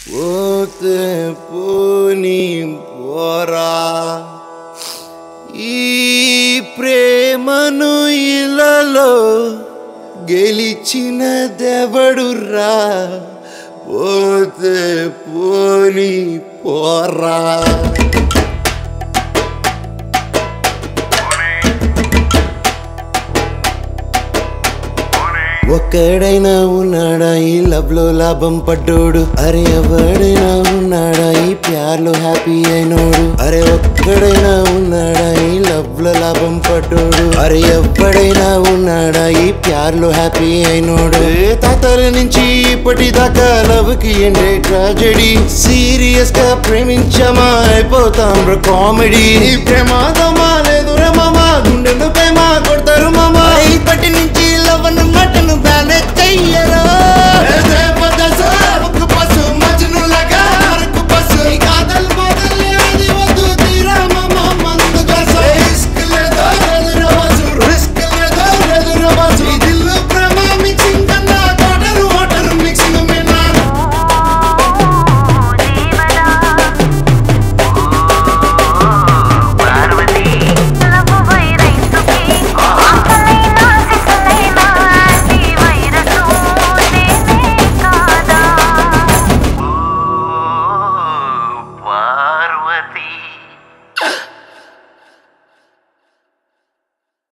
పోతే పోని పోరా ఈ ప్రేమను ఇలలో గెలిచిన దెవడురా పోతే పోని పోరా ఒక్కడైనా ఉన్నాడా ఈ లవ్ లో లాభం పడ్డోడు అరే ఎవడైనా ఉన్నాడా ఈ ప్యార్లో హ్యాపీ అయినోడు అరే ఒక్కడైనా ఉన్నాడా ఈ లవ్ లో లాభం పడ్డోడు అరే ఎవడైనా ఉన్నాడా ఈ ప్యార్లో హ్యాపీ అయినోడు ఏ తాతల నుంచి ఇప్పటిదాకా లవ్ కి ఎండే ట్రాజెడీ సీరియస్ గా ప్రేమించమా అయిపోతాం కామెడీ ప్రమాదమా లేదు రమమా గుండెలు ప్రేమ